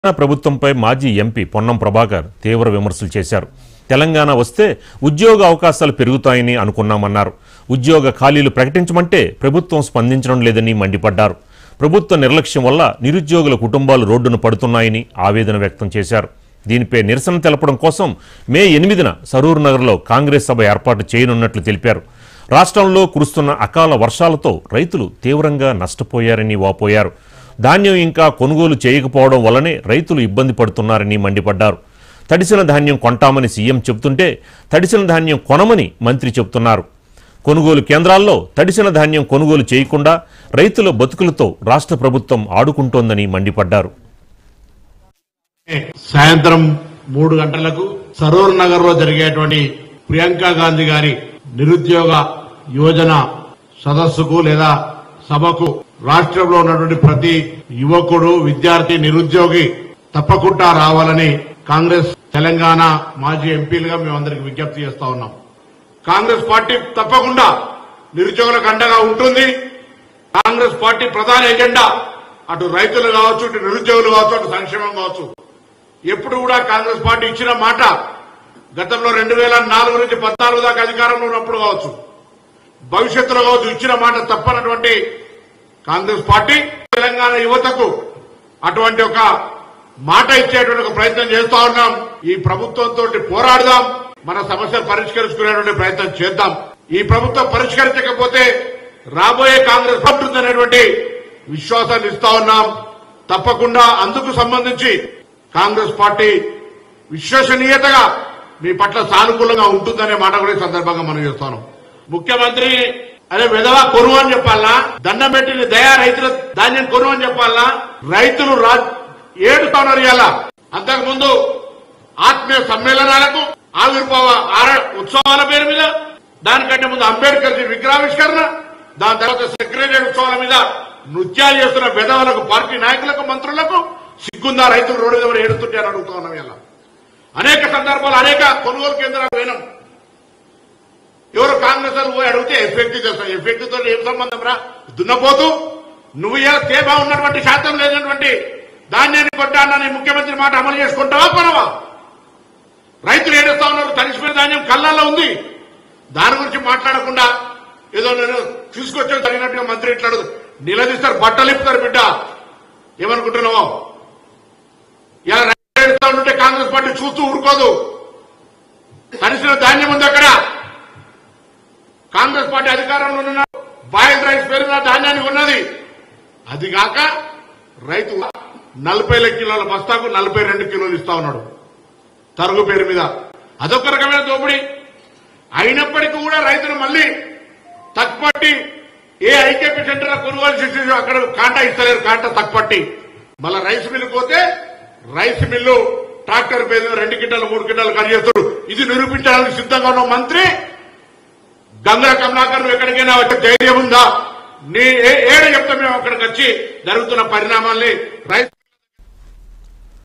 తెలంగాణ ప్రభుత్వంపై మాజీ ఎంపీ పొన్నం ప్రభాకర్ తీవ్ర విమర్శలు చేశారు తెలంగాణ వస్తే ఉద్యోగ అవకాశాలు పెరుగుతాయని అనుకున్నామన్నారు ఉద్యోగ ఖాళీలు ప్రకటించమంటే ప్రభుత్వం స్పందించడం లేదని మండిపడ్డారు ప్రభుత్వ నిర్లక్ష్యం వల్ల నిరుద్యోగుల కుటుంబాలు రోడ్డున పడుతున్నాయని ఆవేదన వ్యక్తం చేశారు దీనిపై నిరసన తెలపడం కోసం మే ఎనిమిదిన సరూర్ నగర్లో కాంగ్రెస్ సభ ఏర్పాటు చేయనున్నట్లు తెలిపారు రాష్ట్రంలో కురుస్తున్న అకాల వర్షాలతో రైతులు తీవ్రంగా నష్టపోయారని వాపోయారు ధాన్యం ఇంకా కొనుగోలు చేయకపోవడం వల్లనే రైతులు ఇబ్బంది పడుతున్నారని మండిపడ్డారు తడిసిన ధాన్యం కొంటామని సీఎం చెబుతుంటే తడిసిన ధాన్యం కొనమని మంత్రి చెబుతున్నారు కొనుగోలు కేంద్రాల్లో తడిసిన ధాన్యం కొనుగోలు చేయకుండా రైతుల బతుకులతో రాష్ట్ర ప్రభుత్వం ఆడుకుంటోందని మండిపడ్డారు సాయంత్రం మూడు గంటలకు సరూర్ నగర్ లో జరిగేటువంటి ప్రియాంక గాంధీ గారి నిరుద్యోగ యోజన సదస్సుకు లేదా సభకు రాష్ట్రంలో ఉన్నటువంటి ప్రతి యువకుడు విద్యార్థి నిరుద్యోగి తప్పకుండా రావాలని కాంగ్రెస్ తెలంగాణ మాజీ ఎంపీలుగా మేమందరికి విజ్ఞప్తి చేస్తా ఉన్నాం కాంగ్రెస్ పార్టీ తప్పకుండా నిరుద్యోగులకు అండగా ఉంటుంది కాంగ్రెస్ పార్టీ ప్రధాన ఎజెండా అటు రైతులు కావచ్చు ఇటు నిరుద్యోగులు కావచ్చు అటు సంక్షేమం కావచ్చు ఎప్పుడు కూడా కాంగ్రెస్ పార్టీ ఇచ్చిన మాట గతంలో రెండు వేల నాలుగు నుంచి పద్నాలుగు దాకా అధికారంలో ఉన్నప్పుడు కావచ్చు భవిష్యత్తులో కావచ్చు ఇచ్చిన మాట తప్పనటువంటి కాంగ్రెస్ పార్టీ తెలంగాణ యువతకు అటువంటి ఒక మాట ఇచ్చేటువంటి ఒక ప్రయత్నం చేస్తా ఉన్నాం ఈ ప్రభుత్వంతో పోరాడదాం మన సమస్యలు పరిష్కరించుకునేటువంటి ప్రయత్నం చేద్దాం ఈ ప్రభుత్వం పరిష్కరించకపోతే రాబోయే కాంగ్రెస్ ఉంటుందనేటువంటి విశ్వాసాన్ని ఇస్తా ఉన్నాం తప్పకుండా అందుకు సంబంధించి కాంగ్రెస్ పార్టీ విశ్వసనీయతగా మీ పట్ల సానుకూలంగా ఉంటుందనే మాట కూడా ఈ సందర్భంగా మనం చేస్తాను ముఖ్యమంత్రి అదే విధవా కొను అని చెప్పాలా దండం పెట్టిన దయా రైతుల ధాన్యం కొను అని చెప్పాలా రైతులు రా ఏడుతా ఉన్నారు ఇవాళ అంతకుముందు ఆత్మీయ సమ్మేళనాలకు ఆవిర్భావ ఆర- ఉత్సవాల పేరు మీద దానికంటే ముందు అంబేద్కర్ జీ విగ్రహావిష్కరణ దాని తర్వాత సెక్రటరీ ఉత్సవాల మీద నృత్యాలు చేస్తున్న విధవలకు పార్టీ నాయకులకు మంత్రులకు సిగ్గుందా రైతులు రోడ్డు దగ్గర ఏడుతుంటే అని అడుగుతా ఉన్నాం ఇలా అనేక సందర్భాలు అనేక కొనుగోలు కేంద్రాలు పోయినాం ఎవరు కాంగ్రెస్ వాళ్ళు పోయి అడిగితే ఎఫెక్ట్ చేస్తారు ఎఫెక్ట్ తో ఏం సంబంధం రా దున్నపోతూ నువ్వు ఇలా తేమ ఉన్నటువంటి శాతం లేనటువంటి ధాన్యాన్ని కొట్టానని ముఖ్యమంత్రి మాట అమలు చేసుకుంటావా పనవా రైతులు ఏడుస్తా ఉన్నారు తడిసిపోయిన ధాన్యం కళ్ళల్లో ఉంది దాని గురించి మాట్లాడకుండా ఏదో నేను తీసుకొచ్చాను తగినట్టుగా మంత్రి ఇట్లా అడుగు నిలదీస్తారు బట్టలు ఇప్పుతారు బిడ్డ ఏమనుకుంటున్నావో ఇలా రైతులు ఏడుస్తా ఉంటే కాంగ్రెస్ పార్టీ చూస్తూ ఊరుకోదు తడిసిన ధాన్యం ఉంది అక్కడ కాంగ్రెస్ పార్టీ అధికారంలో ఉన్న బాయిల్ రైస్ పేరు మీద ధాన్యానికి ఉన్నది అది కాక రైతు నలభై కిలోల బస్తాకు నలభై రెండు కిలోలు ఇస్తా ఉన్నాడు తరుగు పేరు మీద అదొక రకమైన దోపిడీ అయినప్పటికీ కూడా రైతులు మళ్ళీ తక్కుపట్టి ఏ ఐకేపీ సెంటర్ కొనుగోలు చేసి అక్కడ కాంటా ఇస్తలేరు కాంటా తక్కుపట్టి మళ్ళా రైస్ మిల్లు పోతే రైస్ మిల్లు ట్రాక్టర్ పేరు మీద రెండు కింటాలు మూడు కింటాలు ఖర్చు చేస్తారు ఇది నిరూపించడానికి సిద్ధంగా ఉన్న మంత్రి గంగా కమలాకర్ నువ్వు ఎక్కడికైనా వచ్చే ధైర్యం ఉందా నీ ఏ- ఏడ చెప్తా మేము అక్కడికి వచ్చి జరుగుతున్న పరిణామాల్ని రైతు